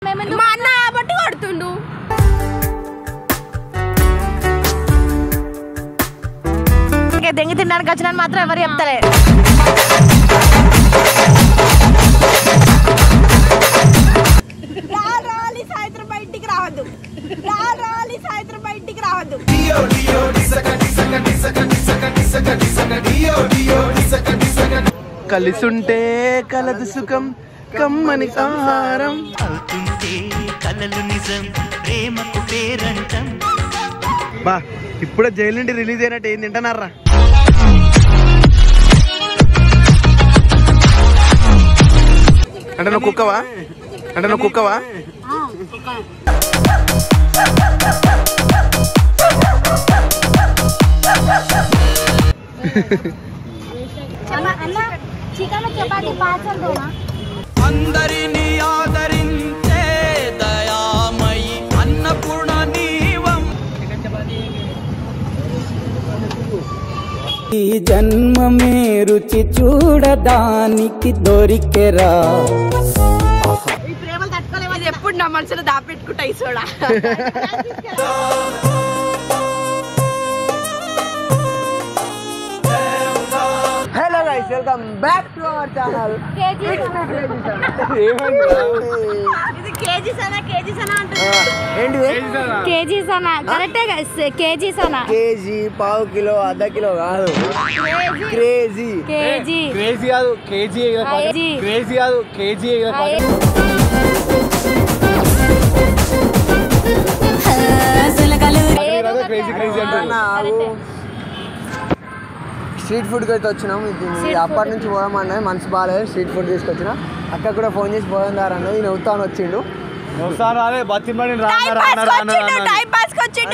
మా అన్న కాబట్టి కొడుతుండు దెంగి తినడానికి వచ్చిన మాత్రం ఎవరు చెప్తలే రా రాలి సాయంత్రం బయటికి రావద్దు రా రాలి సాయంత్రం బయటికి రావద్దు కలిసుంటే కలదు సుఖం కమ్మని ఆహారం అవుతుంటే కలలు నిజం ప్రేమకు పేరంటం బా ఇప్పుడే జైలు నుండి రిలీజ్ అయినట్టు ఏం తింటున్నారా అంటే నువ్వు కుక్కవా అంటే నువ్వు కుక్కవా చికెన్ చపాతి పార్సల్ దేనా అందరినీ ఆదరించే దయామయి అన్నపూర్ణ నీవం ఈ జన్మమే రుచి చూడడానికి దొరికెరా ఈ ప్రేమలు తట్టుకోలేము అది ఎప్పుడు నా మనసులో దాపెట్టుకుంటా ఈ soda hello guys welcome back to our channel ఇది కేజీస్ అనా కేజీస్ అనా అంటుంది ఏంటిది కేజీస్ అన్న కరెక్టే కేజీస్ అన్న కేజీ పావు కిలో అర్ధ కిలో కాదు క్రేజీ కేజీ క్రేజీ కాదు కేజీ కేజీ క్రేజీ కాదు కేజీ క్రేజీ క్రేజీ స్ట్రీట్ ఫుడ్కి అయితే వచ్చినాం ఇది ఇది అప్పటి నుంచి పోదామన్నది మనసు బాగాలేదు స్ట్రీట్ ఫుడ్ తీసుకొచ్చిన అక్కడ కూడా ఫోన్ చేసి పోదాం దారా అన్నది నవ్వుతాను వచ్చిండు టైం పాస్ వచ్చిండు టైం పాస్ వచ్చిండు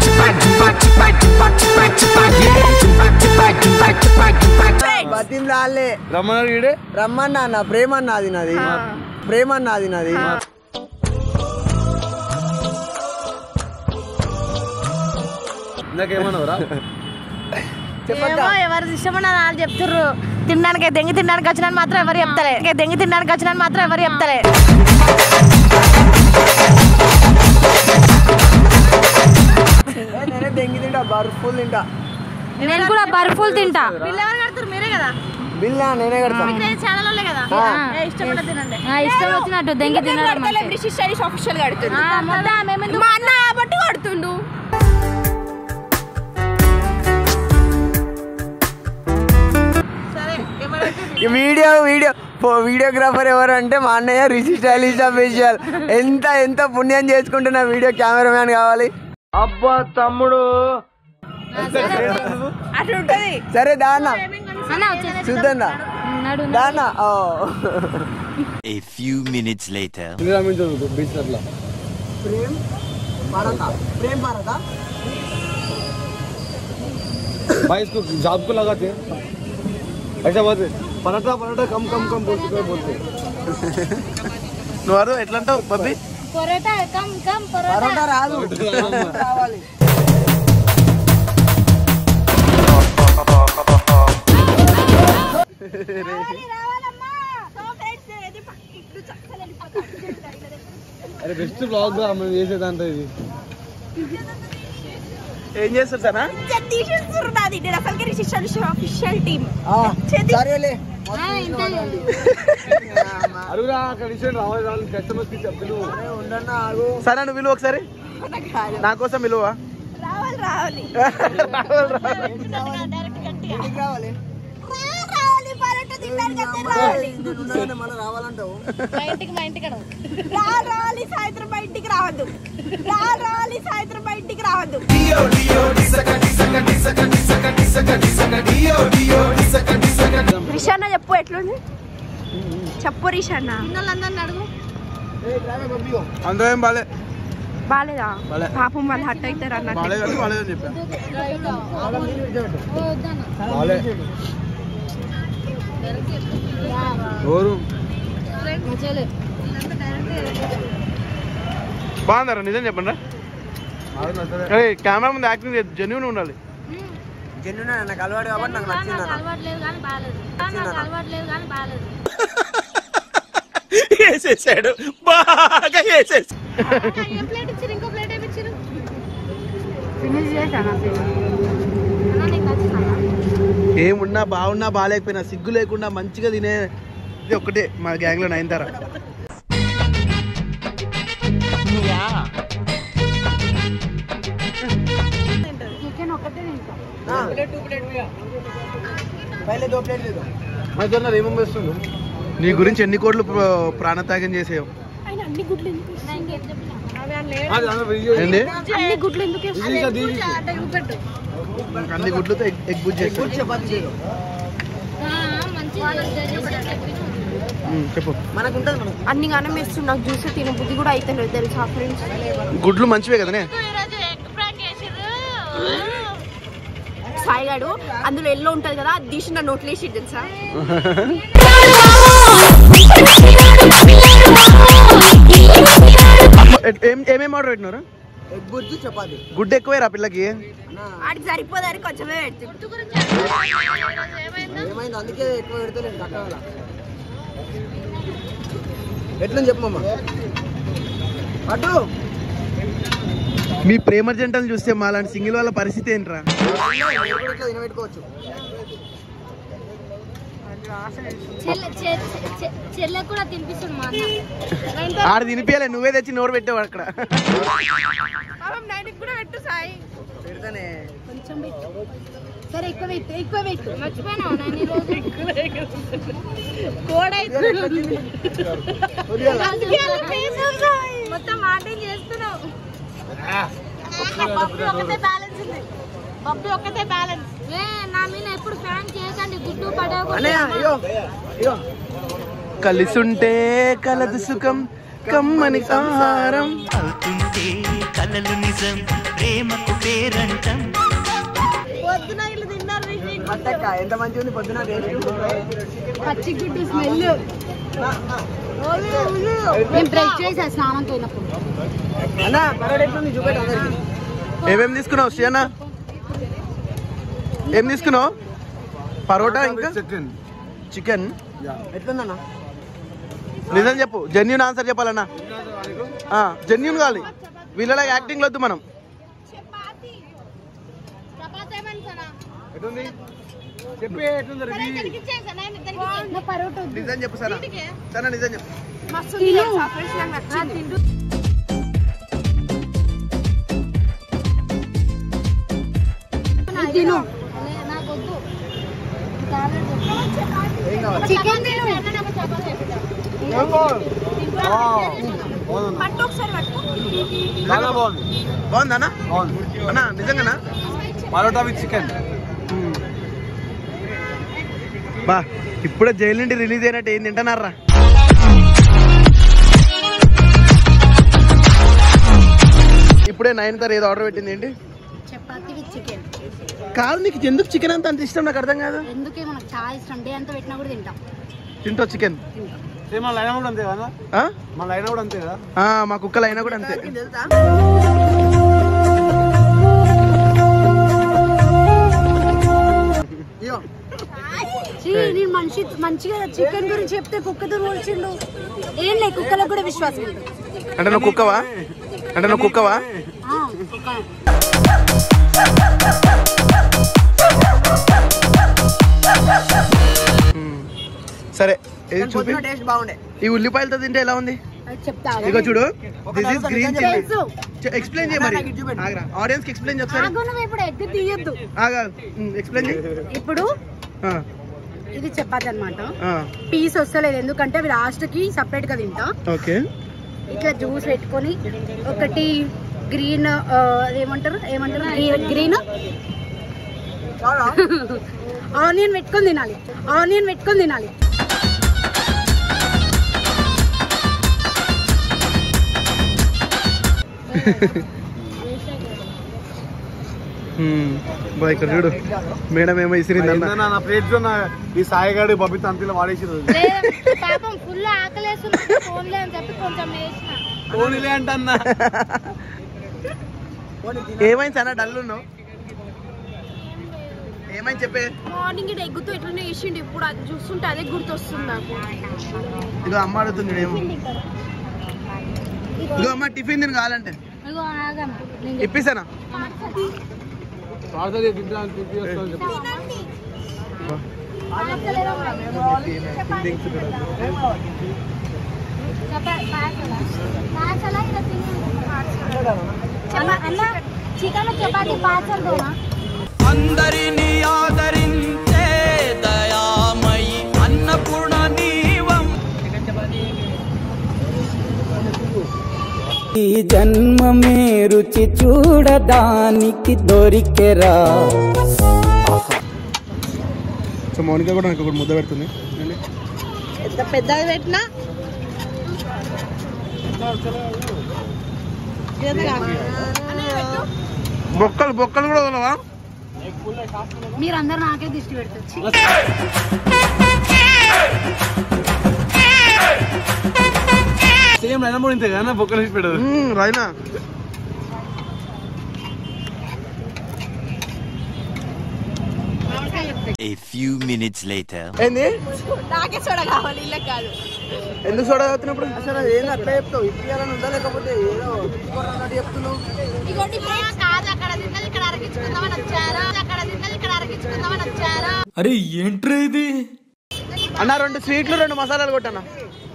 బతిం రాలే రమ్మన్నా అన్న ప్రేమన్న అది నాది ప్రేమన్న అది నాది ఏమో ఎవరు ఇష్టమన్న వాళ్ళు చెప్తుర్రు తినడానికి దెంగి తినడానికి వచ్చిన మాత్రం ఎవరు చెప్తలే దెంగి తినడానికి వచ్చిన మాత్రం ఎవరు చెప్తలే ఏ, నేనే దెంగి తింటా బర్ఫుల్ తింటా నేను కూడా బర్ఫుల్ తింటా వీళ్ళు ఎవరు కడతారు మీరే కదా బిల్లా నేనే కడతా ఛానల్ వాళ్ళే కదా ఆ. ఏ, ఇష్టపడ్డ తినండి ఆ, ఇష్టం వచ్చినట్టు దెంగి తినడం మంచిది. బ్రిటిష్ స్టడీస్ ఆఫీషియల్ కడుతుంది ఆ, మొత్తం మేమెందుకు మా అన్న కాబట్టి కొడుతుండు సరే ఎవరైతే ఈ వీడియో వీడియో ఫో- వీడియోగ్రాఫర్ ఎవరు అంటే మా అన్నయ్య రిషి స్టైలిష్ అఫీషియల్ ఎంత ఎంత పుణ్యం చేసుకుంటున్న వీడియో కెమెరామ్యాన్ కావాలి అబ్బా తమ్ముడు అట్లా ఉంటది సరే దాన్న అన్న వచ్చేసి చూద్దాం నడు దాన్న ఓ A few minutes later. प्रेम भारता प्रेम भारता भाई इसको जाप को लगाते हैं ऐसा बोलते पराठा पराठा कम कम कम बोलते बोलते నువ్వు అర్థం ఎట్లా అంటావు బబ్బీ పొరోటా కమ్ కమ్ పొరోటా పరోటా రాదు రావాలి अरे बेस्ट ब्लॉग हम చేసే దాంట్లో ఇది ఏం చేస్తారు సార్ తీసేస్తున్నది నేను అసలుకి రిషి స్టడీస్ ఆఫీషియల్ టీమ్ సరేలే అడుగురా అక్కడ ఇచ్చేయండి రావాలి రావాలి కస్టమర్స్ కి చెప్పు ఉండన్నా ఆగు సరే నువ్వు విలువ ఒకసారి నా కోసం విలువ రావాలి రావాలి ఇంటికి రావాలి రావాలి పరోటా తినడానికి అంతే రావాలి మళ్ళీ రావాలంటావు మా ఇంటికి మా ఇంటికి రా రావాలి సాయంత్రం బయటికి రావద్దు రా రావాలి సాయంత్రం బయటికి రావద్దు రిషాన్న చెప్పు ఎట్లుంది చెప్పు రిషాన్న పిల్లలందరిని అడుగు అందరూ ఏం బాలే బాలేదా బాలే. పాపం వాళ్ళు హట్ అవుతారు అన్నట్టు బాలే కానీ బాలేదని చెప్పా బాలే ఎవరు బాగుందరా నిజం చెప్పండి కెమెరా ముందు యాక్టింగ్ జెన్యున్ ఉండాలి జెన్యున్ నాకు అలవాటు కాబట్టి నాకు నచ్చింది అలవాట్లేదు కానీ బాగాలేదు నాకు అలవాట్లేదు కానీ బాగాలేదు వేసే వేసేసాడు బాగా వేసేసాడు ఏ ప్లేట్ ఇచ్చారు ఇంకో ప్లేట్ ఏమి ఇచ్చారు ఫినిష్ చేశాను అన్నా నీకు నచ్చిందా ఏమున్నా బాగున్నా బాగాలేకపోయినా సిగ్గు లేకుండా మంచిగా తినే ఇది ఒక్కటే మా గ్యాంగ్ లో నైన్తారా చికెన్ ఒకటే తింటా మరి ఏమేమి వేస్తుండు నీ గురించి ఎన్ని కోట్లు ప్ర- ప్రాణత్యాగం చేసేవు ఆయన అన్ని గుడ్లు ఎందుకు వేస్తున్నా? ఇంకేం చెప్పినా ఏంది అన్ని గుడ్లు ఎందుకు వేస్తున్నా? పెట్టు అన్ని గుడ్లతో ఎగ్ ఎగ్ బుజ్ చేస్తావు మంచిగా ఉమ్, చెప్పు అన్ని గానం వేస్తుంది నాకు చూస్తే తిన బుద్ధి కూడా అయితే తెలుసా ఫ్రెండ్స్ గుడ్లు మంచివే కదనే సాయిగాడు అందులో ఎల్లో ఉంటది కదా అది తీసి నా నోట్లు వేసి తెలుసా ఎట్- ఏం ఏమేమి ఆర్డర్ పెట్టినారు ఎగ్ బుజ్జి చపాతి గుడ్డు ఎక్కువేరా పిల్లకి ఆడికి సరిపోదని కొంచెమే పెడుతుంది ఏమైంది అందుకే ఎక్కువ పెడితే నేను కట్టాల ఎట్లని చెప్పమ్మా అటు మీ ప్రేమ జంటలు చూస్తే మా లాంటి సింగిల్ వాళ్ళ పరిస్థితి ఏంట్రా ఇట్లా తినబెట్టుకోవచ్చు చెల్లె చె- చె- చెల్లె కూడా తినిపిస్తుంది మా అన్న ఆడ తినిపించాలి నువ్వే తెచ్చి నోరు పెట్టావు అక్కడ నైన్కి కూడా పెట్టు సాయి పెడితేనే కొంచెం పెట్టు సరే ఎక్కువ పెట్టు ఎక్కువ పెట్టు మర్చిపోయినా నేను ఈ రోజు మొత్తం మాటలు చేస్తున్నావు పప్పు ఒకటే బ్యాలెన్స్ ఉంది పప్పు ఒకటే బ్యాలెన్స్ ఏ నా మీద ఎప్పుడు ఫ్యాన్ చేయకండి గుడ్డు అన్నయ్య పడవ అయ్యో అయ్యో కలిసుంటే కలదు సుఖం కమ్మని ఆహారం అవుతుంటే కలలు నిజం ప్రేమకు పేరంటం పొద్దున ఇల్లు తిన్నారు రిషి. అత్తక్క ఎంత మంచిగా ఉంది పొద్దున టేస్ట్ పచ్చి గుడ్డు స్మెల్ నేను బ్రష్ చేసా స్నానం పోయినప్పుడు అన్న పరోడా ఎట్లుంది చూపెట్టు అందరికి ఏమేమి తీసుకున్నావు శ్రీయన్న ఏం తీసుకున్నావు పరోటా ఇంకా చికెన్ ఎట్లుందన్న నిజం చెప్పు జెన్యున్ ఆన్సర్ చెప్పాలన్నా జెన్యున్ కావాలి వీళ్ళలా యాక్టింగ్ వద్దు మనం చపాతీ ఏమనుకున్నా ఎట్లుంది చెప్పే ఎట్లుంది నా పరోటా వద్దు. నిజం చెప్పు సరే సరే నిజం చెప్పు మస్తు ఉంది తెలుసా ఫ్రెండ్స్ నాకు నచ్చింది ఇది తిను నాకు వద్దు చికెన్ తిను పట్టు ఒకసారి పట్టు చాలా బాగుంది బాగుందా అన్న బాగుంది అన్న నిజంగానా పరోటా విత్ చికెన్ బా ఇప్పుడే జైలు నుండి రిలీజ్ అయినట్టు ఏం తింటున్నారా ఇప్పుడే నైన్ తర ఏదో ఆర్డర్ పెట్టింది ఏంటి చపాతీ విత్ చికెన్ కాదు నీకు ఎందుకు చికెన్ అంత అంత ఇష్టం నాకు అర్థం కాదు ఎందుకే మనకు చాలా ఇష్టం డే అంతా పెట్టినా కూడా తింటాం తింటో చికెన్ సేమ్ మన లైన్ కూడా అంతే కదా ఆ? మన లైన్ కూడా అంతే కదా ఆ, మా కుక్కలు అయినా కూడా అంతే తెలుసా అయ్యో ఛీ, నేను మనిషి మంచిగా చికెన్ గురించి చెప్తే కుక్కతో పోల్చిండు ఏం లే కుక్కలకు కూడా విశ్వాసం ఉంది అంటే నువ్వు కుక్కవా అంటే నువ్వు కుక్కవా ఆ, కుక్క సరే ఇది కానీ చూపి పొద్దున టేస్ట్ బాగుండే ఈ ఉల్లిపాయలతో తింటే ఎలా ఉంది అది చెప్తా ఇగో చూడు దిస్ ఇస్ గ్రీన్ చిల్లీ తెలుసు ఎక్స్ప్లెయిన్ చేయ మరి ఆగరా ఆడియన్స్ కి ఎక్స్ప్లెయిన్ చేయ ఒకసారి ఆగు నువ్వు ఇప్పుడు ఎగ్ తీయొద్దు ఆగా ఎక్స్ప్లెయిన్ చేయి ఇప్పుడు ఆ, ఇది చపాతి అనమాట ఆ, పీస్ వస్తలేదు ఎందుకంటే అవి లాస్ట్ కి సపరేట్ గా తింటా ఓకే ఇట్లా జ్యూస్ పెట్టుకొని ఒకటి గ్రీన్ ఏమంటారు ఏమంటారు గ్రీన్ ఆనియన్ పెట్టుకొని తినాలి ఆనియన్ పెట్టుకొని తినాలి హ్మ్. బా ఇక్కడ చూడు మేడం ఏమో ఇసిరిందన్న ఏందన్నా, నా ప్లేట్ లో నా ఈ సాయిగాడు బబిత అంతిలో వాడేసి పాపం ఫుల్ ఆకలేస్తుంది ఫోన్లే అని చెప్పి కొంచెం వేసిన పోనీలే అంటన్నా ఏమైంది అన్న డల్ ఉన్నావు ఏమని చెప్పే మార్నింగ్ ఇక్కడ ఎగ్గుతూ ఎట్లనే వేసిండు ఇప్పుడు అది చూస్తుంటే అదే గుర్తొస్తుంది నాకు ఇగో అమ్మ అడుగుతుంది ఏమో ఇగో అమ్మ టిఫిన్ తిని కావాలంటే ఇగో ఆగమ్మ నేను ఇప్పిస్తానా పార్సల్ తింటాను తిప్పి వస్తాను చెప్పు అన్న చికెన్ చపాతి పార్సల్ దోనా అందరినీ ఆదరించే దయామయి అన్నపూర్ణ నీవం ఈ జన్మమే రుచి చూడడానికి దొరికెరా సో మౌనిక కూడా నాకు ఒకటి ముద్ద పెడుతుంది ఎంత పెద్దగా పెట్టినా బొక్కలు బొక్కలు కూడా వదలవా మీరందరూ నాకే దిష్టి పెట్టచ్చు సేమ్ అయినా కూడా ఇంతే కదా బొక్కలు వేసి పెట్టదు Raina A few minutes later. ఏంది నాకే చూడ కావాలి ఇళ్ళ కాదు ఎందుకు సోడా తాగుతున్నప్పుడు అసలు అది ఏంది అట్లా చెప్తావు ఇప్పియాలని ఉందా లేకపోతే ఏదో ఇప్పుకున్నట్టు చెప్తున్నావు ఇగోటి కాదు అక్కడ తిన్నది ఇక్కడ అరగించుకుందామని వచ్చారా అక్కడ తిన్నది ఇక్కడ అరగించుకుందామని వచ్చారా అరే ఏంట్రా ఇది అన్న రెండు స్వీట్లు రెండు మసాలాలు కొట్టన్నా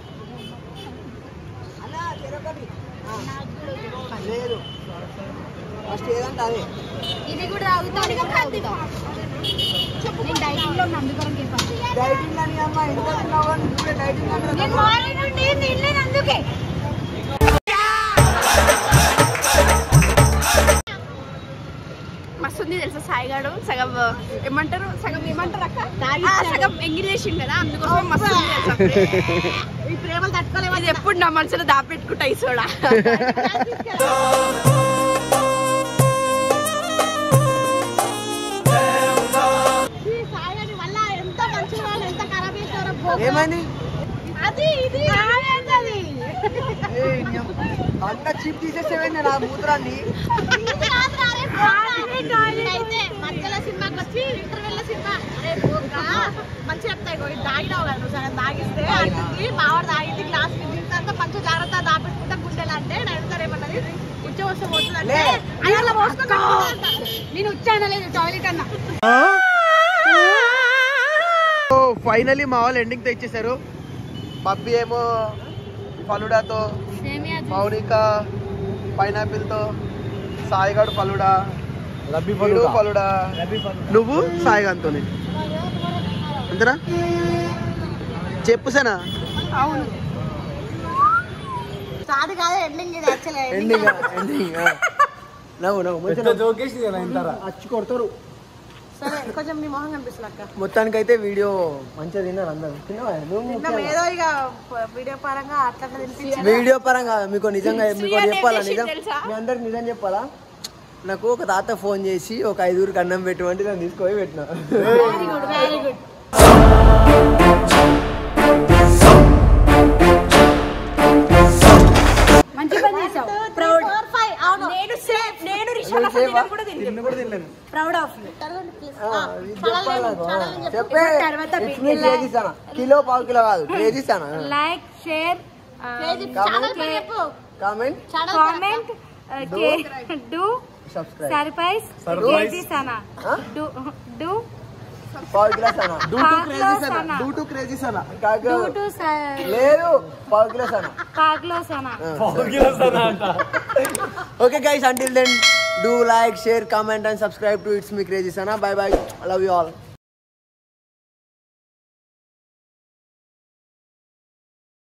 లేదు ఫస్ట్ ఏదంటే అదే ఇది కూడా తాగుతాను ఇది కూడా తాగుతా నేను డైటింగ్ లో ఉన్నా అందుకని చెప్పాను డైటింగ్ అని అమ్మ ఎంత తిన్నావు అని ఇప్పుడే డైటింగ్ అంటే నేను మార్నింగ్ నుండి తినలేను అందుకే మస్తు ఉంది తెలుసా సాయిగాడు సగం ఏమంటారు సగం ఏమంటారు అక్క ఆ, సగం ఎంగిలి చేసిండు కదా అందుకోసం మస్తు ఉంది తెలుసా ఈ ప్రేమలు తట్టుకోలేము అది ఎప్పుడు నా మనసులో దాపెట్టుకుంటా ఈ సోడా ఏమైంది అది ఇది అది ఏయ్, నీ అమ్మ. అంత చీప్ తీసేసేవేంది నా మూత్రాన్ని అయితే మధ్యలో సినిమాకి వచ్చి ఇంటర్వెల్ సినిమా అరే పోగా మంచి చెప్తాయి ఇగో ఇది తాగినావు కదా నువ్వు సగం తాగిస్తే అంటుంది మావాడు తాగింది గ్లాస్ అంతా మంచి జాగ్రత్త దాపెట్టుకుంటా గుండెలు అంటే నడుతారు ఏమన్నది ఉచ్చ వస్తే పోతుందంటే అలా పోసుకుంటా నేను వచ్చాను లేదు టాయిలెట్ అన్నా సో ఫైనలీ మా వాళ్ళు ఎండింగ్ తెచ్చేసారు పప్పి ఏమో ఫలుడాతో మౌనిక పైనాపిల్ తో సాయిగాడు ఫలుడా రబ్బీ వీడు ఫలుడా నువ్వు సాయిగాంతో అంతేనా చెప్పు సనా స్టార్ట్ కాదు ఎండింగ్ ఇది యాక్చువల్గా ఎండింగ్ ఎండింగ్ నవ్వు నవ్వు పెద్ద మంచిగా జోకేసి కదా ఇంతరా అచ్చి కొడతారు సరే కొంచెం నీ మొహం కనిపిస్తుంది అక్క మొత్తానికైతే వీడియో మంచిగా తిన్నారు అందరు తిన్నావా నువ్వు ఇంకా ముఖ్యంగా. ఏదో ఇక వీడియో పరంగా అట్లా తినిపించి వీడియో పరంగా మీకు నిజంగా మీకు ఒకటి చెప్పాలా నిజం తెలుసా? మీ అందరికి నిజం చెప్పాలా నాకు ఒక తాత ఫోన్ చేసి ఒక ఐదుగురికి అన్నం పెట్టమంటే నేను తీసుకొని పెట్టిన వెరీ గుడ్ మంచి పని చేసావు ప్రౌడ్ నేను సేఫ్ నేను రిషాల కూడా తింటాను తిన్న కూడా తినలేను ప్రౌడ్ ఆఫ్ యూ ఆ, ఇది చెప్పాలి నాకు. ఆ, చెప్పే తర్వాత It's me కేజీస్ అన్న. కిలో పావు కిలో కాదు కేజీస్ అన్న like share comment comment do subscribe surprise kgs అన్న డూ డూ పావు కిలోస్ అన్న కాక్లోస్ అన్న టూ టూ క్రేజీస్ అన్న కాకు డూ టు లేదు పావు కిలోస్ అన్న కాక్లోస్ అన్న okay guys until then do like share comment and subscribe to it's me crazies అన్న bye bye love you all